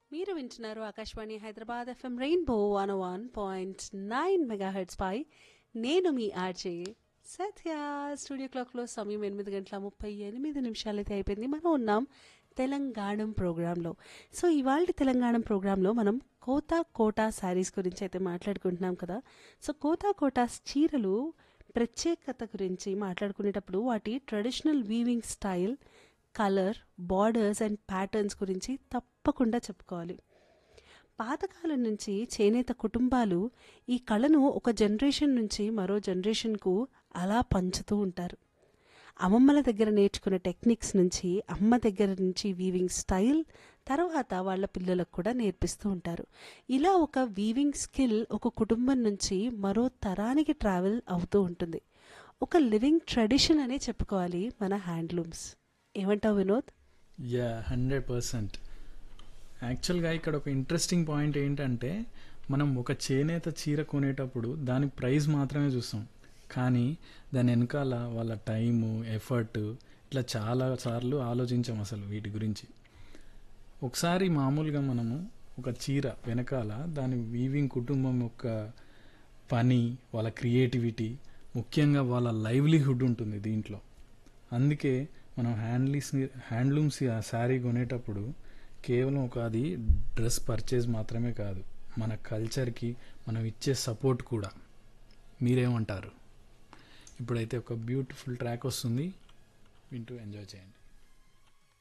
మీరు వింటున్నారు Akashvani Hyderabad FM rainbow one one point nine megahertz పై నేను మీ ఆర్జే సత్య స్టూడియో క్లాక్లో సమయం ఎనిమిది గంటల ముప్పై ఎనిమిది నిమిషాలైతే అయిపోయింది మనం ఉన్నాం తెలంగాణం ప్రోగ్రాంలో సో ఇవాళ తెలంగాణ ప్రోగ్రాంలో మనం కోతా కోటా శారీస్ గురించి అయితే మాట్లాడుకుంటున్నాం కదా సో కోతా కోటాస్ చీరలు ప్రత్యేకత గురించి మాట్లాడుకునేటప్పుడు వాటి traditional weaving style colour borders and patterns గురించి తప్పకుండా చెప్పుకోవాలి పాతకాలం నుంచి చేనేత కుటుంబాలు ఈ కళను ఒక జనరేషన్ నుంచి మరో జనరేషన్కు అలా పంచుతూ ఉంటారు అమ్మమ్మల దగ్గర నేర్చుకున్న టెక్నిక్స్ నుంచి అమ్మ దగ్గర నుంచి వీవింగ్ స్టైల్ తర్వాత వాళ్ళ పిల్లలకు కూడా నేర్పిస్తూ ఉంటారు ఇలా ఒక వీవింగ్ స్కిల్ ఒక కుటుంబం నుంచి మరో తరానికి ట్రావెల్ అవుతూ ఉంటుంది ఒక లివింగ్ ట్రెడిషన్ అనే చెప్పుకోవాలి మన హ్యాండ్లూమ్స్ ఏమంటావు వినోద్ యా హండ్రెడ్ పర్సెంట్ యాక్చువల్గా ఇక్కడ ఒక ఇంట్రెస్టింగ్ పాయింట్ ఏంటంటే మనం ఒక చేనేత చీర కొనేటప్పుడు దాని ప్రైస్ మాత్రమే చూస్తాం కానీ దాని వెనకాల వాళ్ళ టైము ఎఫర్ట్ ఇట్లా చాలా సార్లు ఆలోచించాం అసలు వీటి గురించి ఒకసారి మామూలుగా మనము ఒక చీర వెనకాల దాని వీవింగ్ కుటుంబం యొక్క పని వాళ్ళ క్రియేటివిటీ ముఖ్యంగా వాళ్ళ లైవ్లీహుడ్ ఉంటుంది దీంట్లో అందుకే మనం హ్యాండ్లీస్ హ్యాండ్లూమ్స్ శారీ కొనేటప్పుడు కేవలం ఒక అది డ్రెస్ పర్చేజ్ మాత్రమే కాదు మన కల్చర్కి మనం ఇచ్చే సపోర్ట్ కూడా మీరేమంటారు ఇప్పుడైతే ఒక బ్యూటిఫుల్ ట్రాక్ వస్తుంది వింటూ ఎంజాయ్ చేయండి